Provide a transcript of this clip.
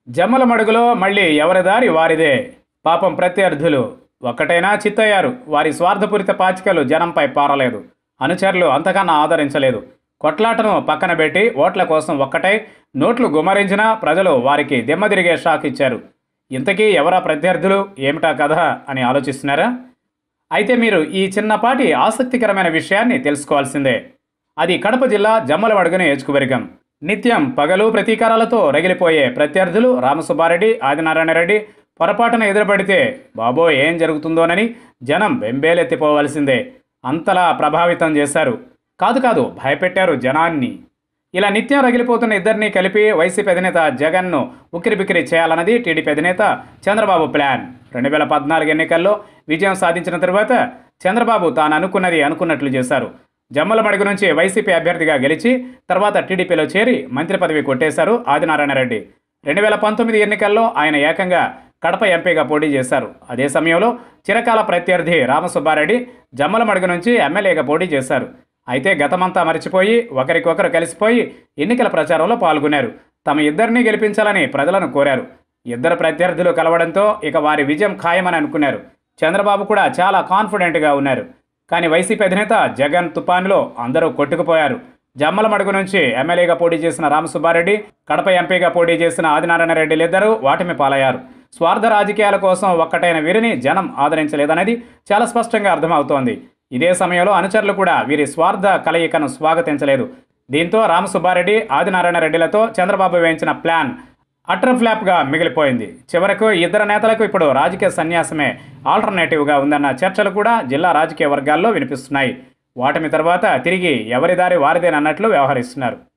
జమ్మల మడుగులో మళ్ళీ ఎవరి దారి వారిదే పాపం ప్రత్యర్థులు ఒక్కటైనా చిత్తయ్యారు వారి స్వార్థపూరిత పాచికలు జనంపై పారలేదు అనుచరులు అంతకన్నా ఆదరించలేదు కొట్లాటను పక్కన పెట్టి ఓట్ల కోసం ఒక్కటై నోట్లు గుమ్మరించినా ప్రజలు వారికి దిమ్మదిరిగే షాక్ ఇచ్చారు ఇంతకీ ఎవరా ప్రత్యర్థులు ఏమిటా కథ అని ఆలోచిస్తున్నారా అయితే మీరు ఈ చిన్నపాటి ఆసక్తికరమైన విషయాన్ని తెలుసుకోవాల్సిందే అది కడప జిల్లా జమ్మలమడుగున ఏచుకువర్గం నిత్యం పగలు ప్రతీకారాలతో రగిలిపోయే ప్రత్యర్థులు రామసుబ్బారెడ్డి ఆదినారాయణ రెడ్డి పొరపాటున ఎదురుపడితే బాబో ఏం జరుగుతుందోనని జనం బెంబేలెత్తిపోవలసిందే అంతలా ప్రభావితం చేశారు కాదు కాదు భయపెట్టారు జనాన్ని ఇలా నిత్యం రగిలిపోతున్న ఇద్దరిని కలిపి వైసీపీ అధినేత జగన్ను ఉక్కిరిబిక్కిరి చేయాలన్నది టీడీపీ అధినేత చంద్రబాబు ప్లాన్ రెండు వేల పద్నాలుగు ఎన్నికల్లో విజయం సాధించిన తరువాత చంద్రబాబు తాను అనుకున్నది అనుకున్నట్లు చేశారు జమ్మల మడుగు నుంచి వైసీపీ అభ్యర్థిగా గెలిచి తర్వాత టీడీపీలో చేరి మంత్రి పదవి కొట్టేశారు ఆదినారాయణ రెడ్డి రెండు వేల పంతొమ్మిది ఎన్నికల్లో ఆయన ఏకంగా కడప ఎంపీగా పోటీ చేశారు అదే సమయంలో చిరకాల ప్రత్యర్థి రామసుబ్బారెడ్డి జమ్మల మడుగు నుంచి ఎమ్మెల్యేగా పోటీ చేశారు అయితే గతమంతా మరిచిపోయి ఒకరికొకరు కలిసిపోయి ఎన్నికల ప్రచారంలో పాల్గొన్నారు తమ ఇద్దరిని గెలిపించాలని ప్రజలను కోరారు ఇద్దరు ప్రత్యర్థులు కలవడంతో ఇక వారి విజయం ఖాయమని అనుకున్నారు చంద్రబాబు కూడా చాలా కాన్ఫిడెంట్గా ఉన్నారు కానీ వైసీపీ అధినేత జగన్ తుపానులో అందరూ కొట్టుకుపోయారు జమ్మల మడుగు నుంచి ఎమ్మెల్యేగా పోటీ చేసిన రామసుబ్బారెడ్డి కడప ఎంపీగా పోటీ చేసిన ఆదినారాయణ రెడ్డిలిద్దరూ వాటిమి పాలయ్యారు స్వార్థ రాజకీయాల కోసం ఒక్కటైన వీరిని జనం ఆదరించలేదనేది చాలా స్పష్టంగా అర్థమవుతోంది ఇదే సమయంలో అనుచరులు కూడా వీరి స్వార్థ కలయికను స్వాగతించలేదు దీంతో రామసుబ్బారెడ్డి ఆదినారాయణ రెడ్డిలతో చంద్రబాబు వేయించిన ప్లాన్ అటర్ ఫ్లాప్గా మిగిలిపోయింది చివరకు ఇద్దరు నేతలకు ఇప్పుడు రాజకీయ సన్యాసమే ఆల్టర్నేటివ్గా ఉందన్న చర్చలు కూడా జిల్లా రాజకీయ వర్గాల్లో వినిపిస్తున్నాయి వాటమి తర్వాత తిరిగి ఎవరి దారి వారిదేనన్నట్లు వ్యవహరిస్తున్నారు